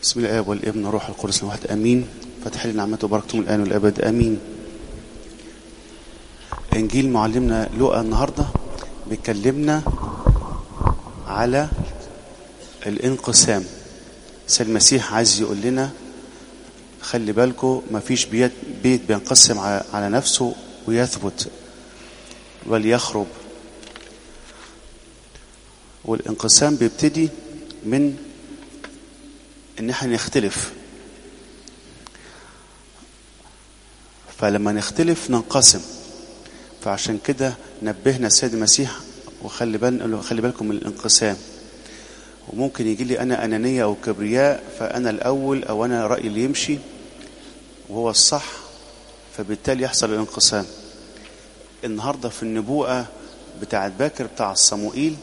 بسم الله الاب والابن والروح القدس الواحد امين فتح لي نعمته وبركته الان والابد امين انجيل معلمنا لوقا النهارده بيكلمنا على الانقسام سيد المسيح عايز يقول لنا خلي بالكم مفيش بيت بيت بينقسم على على نفسه ويثبت بل يخرب والانقسام بيبتدي من ان احنا نختلف فلما نختلف ننقسم فعشان كده نبهنا السيد المسيح وخلي بال خلي بالكم من الانقسام وممكن يجي لي انا انانيه او كبرياء فانا الاول او انا رايي اللي يمشي وهو الصح فبالتالي يحصل الانقسام النهارده في النبوءه بتاعت باكر بتاع صموئيل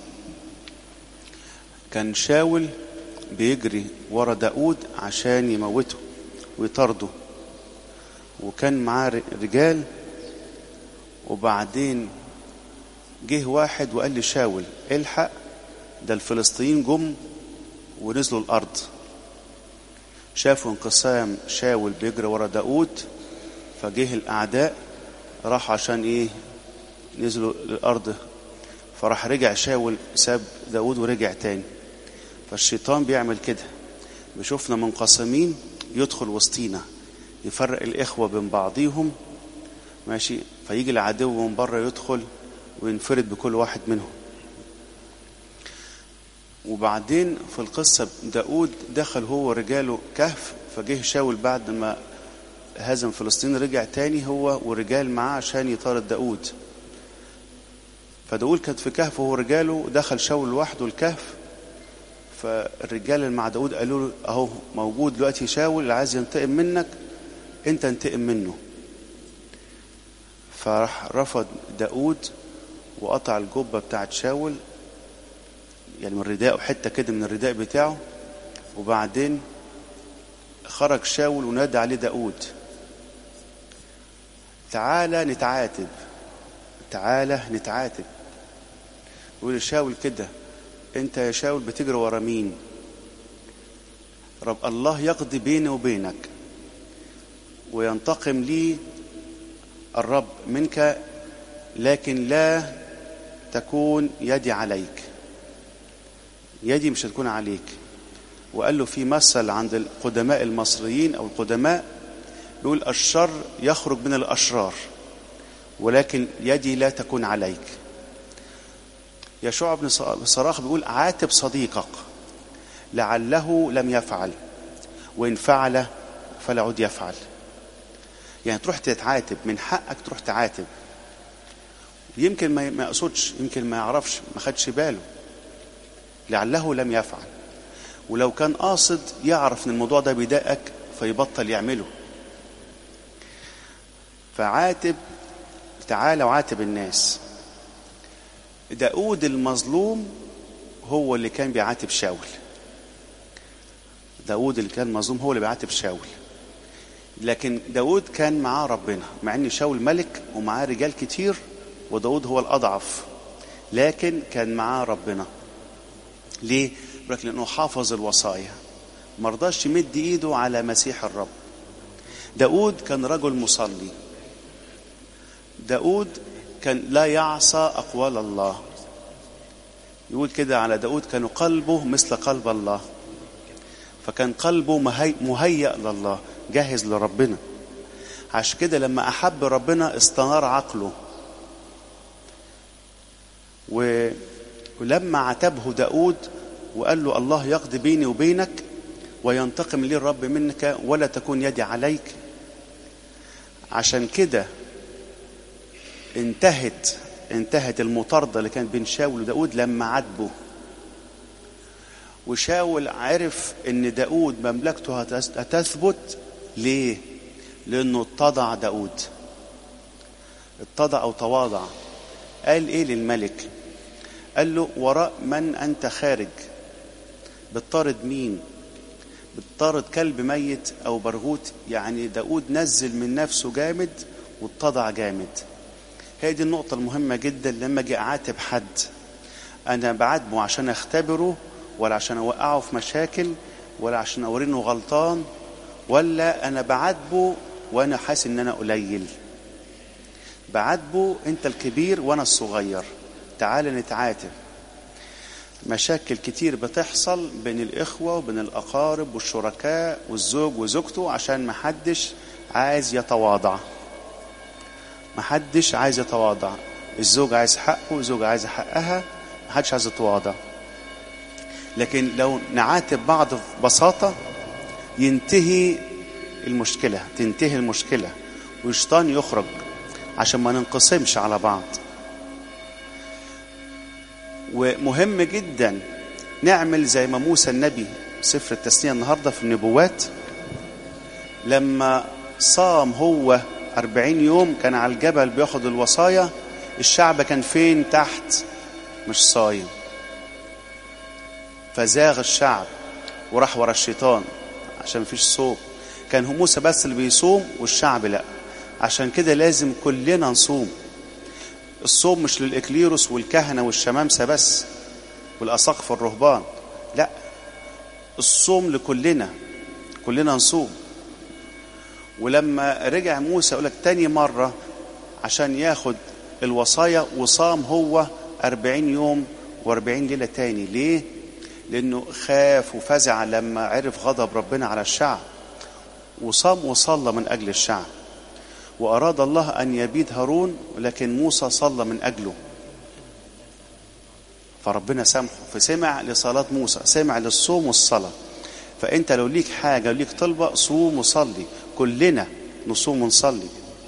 كان شاول بيجري ورا داود عشان يموته ويطرده وكان معاه رجال وبعدين جه واحد وقال لي شاول الحق ده الفلسطينيين جم ونزلوا الارض شافوا انقسام شاول بيجري ورا داود فجه الاعداء راحوا عشان ايه نزلوا الارض فراح رجع شاول ساب داود ورجع تاني فالشيطان بيعمل كده بيشوفنا منقسمين يدخل وسطينا يفرق الإخوة بين بعضيهم ماشي فيجي العدو من بره يدخل وينفرد بكل واحد منهم وبعدين في القصة داود دخل هو ورجاله كهف فجه شاول بعد ما هزم فلسطين رجع تاني هو ورجال معاه عشان يطارد داود فداود كانت في كهف هو ورجاله دخل شاول لوحده الكهف فالرجال اللي مع داود قالوا له اهو موجود دلوقتي شاول اللي عايز ينتقم منك انت انتقم منه فراح رفض داود وقطع الجبه بتاعت شاول يعني من رداءه حته كده من الرداء بتاعه وبعدين خرج شاول ونادى عليه داود تعالى نتعاتب تعالى نتعاتب يقول شاول كده انت يا شاول بتجري ورا مين رب الله يقضي بيني وبينك وينتقم لي الرب منك لكن لا تكون يدي عليك يدي مش هتكون عليك وقال له في مثل عند القدماء المصريين او القدماء بيقول الشر يخرج من الاشرار ولكن يدي لا تكون عليك يشوع بن صراخ بيقول عاتب صديقك لعله لم يفعل وإن فعل فلا عد يفعل يعني تروح تتعاتب من حقك تروح تعاتب يمكن ما يقصدش يمكن ما يعرفش ما خدش باله لعله لم يفعل ولو كان قاصد يعرف ان الموضوع ده بيضايقك فيبطل يعمله فعاتب تعالى وعاتب الناس داود المظلوم هو اللي كان بيعاتب شاول داود اللي كان مظلوم هو اللي بيعاتب شاول لكن داود كان معاه ربنا مع ان شاول ملك ومعاه رجال كتير وداود هو الاضعف لكن كان معاه ربنا ليه لك لانه حافظ الوصايا مرضاش يمد ايده على مسيح الرب داود كان رجل مصلي داود كان لا يعصى أقوال الله يقول كده على داود كان قلبه مثل قلب الله فكان قلبه مهيأ لله جاهز لربنا عشان كده لما أحب ربنا استنار عقله ولما عتبه داود وقال له الله يقضي بيني وبينك وينتقم لي الرب منك ولا تكون يدي عليك عشان كده انتهت انتهت المطاردة اللي كانت بين شاول وداود لما عاتبه وشاول عرف ان داود مملكته هتثبت ليه لانه اتضع داود اتضع او تواضع قال ايه للملك قال له وراء من انت خارج بتطارد مين بتطارد كلب ميت او برغوت يعني داود نزل من نفسه جامد واتضع جامد هي دي النقطة المهمة جدا لما اجي اعاتب حد انا بعاتبه عشان اختبره ولا عشان اوقعه في مشاكل ولا عشان اوريه انه غلطان ولا انا بعاتبه وانا حاسس ان انا قليل بعاتبه انت الكبير وانا الصغير تعال نتعاتب مشاكل كتير بتحصل بين الإخوة وبين الأقارب والشركاء والزوج وزوجته عشان محدش عايز يتواضع محدش عايز يتواضع الزوج عايز حقه الزوج عايز حقها محدش عايز يتواضع لكن لو نعاتب بعض ببساطة ينتهي المشكلة تنتهي المشكلة والشيطان يخرج عشان ما ننقسمش على بعض ومهم جدا نعمل زي ما موسى النبي سفر التثنية النهاردة في النبوات لما صام هو أربعين يوم كان على الجبل بياخد الوصايا الشعب كان فين تحت مش صايم فزاغ الشعب وراح ورا الشيطان عشان مفيش صوم كان موسى بس اللي بيصوم والشعب لا عشان كده لازم كلنا نصوم الصوم مش للإكليروس والكهنة والشمامسة بس والأساقف الرهبان لا الصوم لكلنا كلنا نصوم ولما رجع موسى يقول لك تاني مرة عشان ياخد الوصايا وصام هو أربعين يوم وأربعين ليلة تاني ليه؟ لأنه خاف وفزع لما عرف غضب ربنا على الشعب وصام وصلى من أجل الشعب وأراد الله أن يبيد هارون لكن موسى صلى من أجله فربنا سامحه فسمع لصلاة موسى سمع للصوم والصلاة فأنت لو ليك حاجة ليك طلبة صوم وصلي كلنا نصوم ونصلي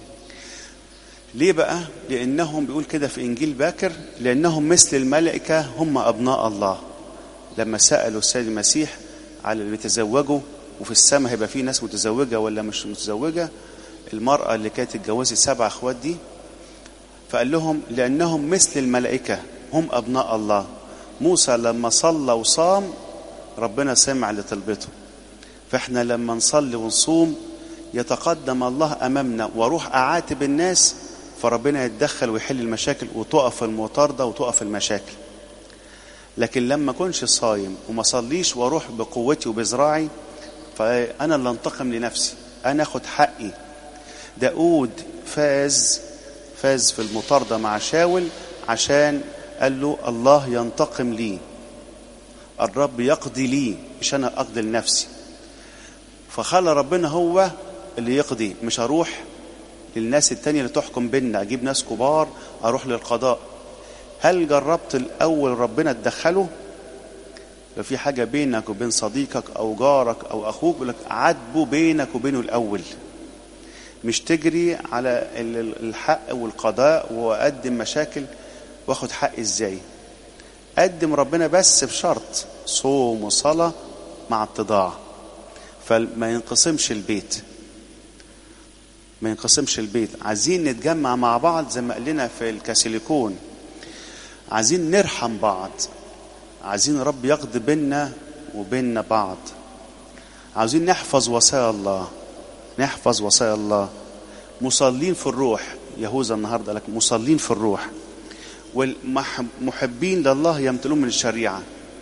ليه بقى لأنهم بيقول كده في إنجيل باكر لأنهم مثل الملائكة هم أبناء الله لما سألوا السيد المسيح على اللي بيتزوجوا وفي السماء هيبقى في ناس متزوجة ولا مش متزوجة المرأة اللي كانت اتجوزت سبع اخوات دي فقال لهم لأنهم مثل الملائكة هم أبناء الله موسى لما صلى وصام ربنا سمع لطلبته فاحنا لما نصلي ونصوم يتقدم الله أمامنا واروح أعاتب الناس فربنا يتدخل ويحل المشاكل وتقف المطاردة وتقف المشاكل لكن لما كنش صايم وما صليش واروح بقوتي وبزراعي فأنا اللي انتقم لنفسي أنا أخد حقي داود فاز فاز في المطاردة مع شاول عشان قال له الله ينتقم لي الرب يقضي لي مش أنا أقضي لنفسي فخلى ربنا هو اللي يقضي مش هروح للناس التانية اللي تحكم بينا أجيب ناس كبار أروح للقضاء هل جربت الأول ربنا تدخله لو في حاجة بينك وبين صديقك أو جارك أو أخوك يقول لك عاتبه بينك وبينه الأول مش تجري على الحق والقضاء وأقدم مشاكل واخد حق ازاي قدم ربنا بس بشرط صوم وصلاة مع اتضاع فما ينقسمش البيت ما ينقسمش البيت عايزين نتجمع مع بعض زي ما قال لنا في الكاسيليكون عايزين نرحم بعض عايزين رب يقضي بيننا وبين بعض عايزين نحفظ وصايا الله نحفظ وصايا الله مصلين في الروح يهوذا النهارده لك مصلين في الروح والمحبين لله يمتلون من الشريعه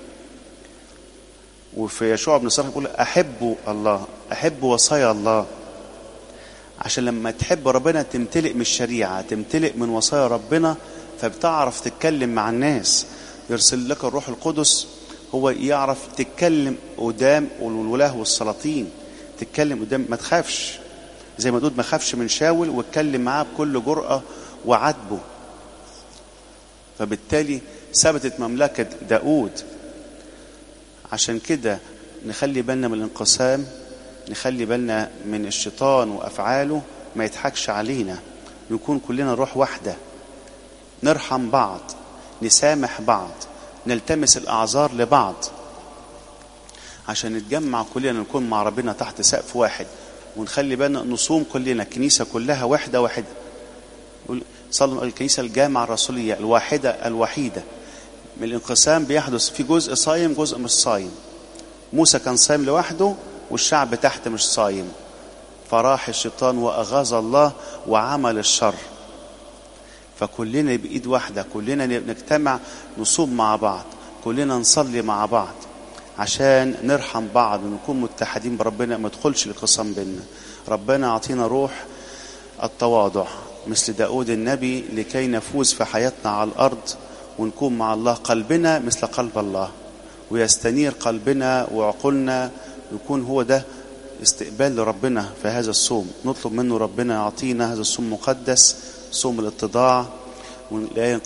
وفي يشوع بن صالح يقول احبوا الله احبوا وصايا الله عشان لما تحب ربنا تمتلئ من الشريعه تمتلئ من وصايا ربنا فبتعرف تتكلم مع الناس يرسل لك الروح القدس هو يعرف تتكلم قدام الولاه والسلاطين تتكلم قدام ما تخافش زي ما دود ما خافش من شاول واتكلم معاه بكل جرأة وعاتبه فبالتالي ثبتت مملكة داود عشان كده نخلي بالنا من الانقسام نخلي بالنا من الشيطان وأفعاله ما يضحكش علينا نكون كلنا روح واحدة نرحم بعض نسامح بعض نلتمس الأعذار لبعض عشان نتجمع كلنا نكون مع ربنا تحت سقف واحد ونخلي بالنا نصوم كلنا الكنيسة كلها وحدة واحدة صلوا الكنيسة الجامعة الرسولية الواحدة الوحيدة من الانقسام بيحدث في جزء صايم جزء مش صايم موسى كان صايم لوحده والشعب تحت مش صايم فراح الشيطان وأغاظ الله وعمل الشر فكلنا بإيد واحدة كلنا نجتمع نصوم مع بعض كلنا نصلي مع بعض عشان نرحم بعض ونكون متحدين بربنا ما تدخلش الخصام بينا ربنا اعطينا روح التواضع مثل داود النبي لكي نفوز في حياتنا على الأرض ونكون مع الله قلبنا مثل قلب الله ويستنير قلبنا وعقولنا ويكون هو ده استقبال لربنا في هذا الصوم نطلب منه ربنا يعطينا هذا الصوم مقدس صوم الاتضاع والآية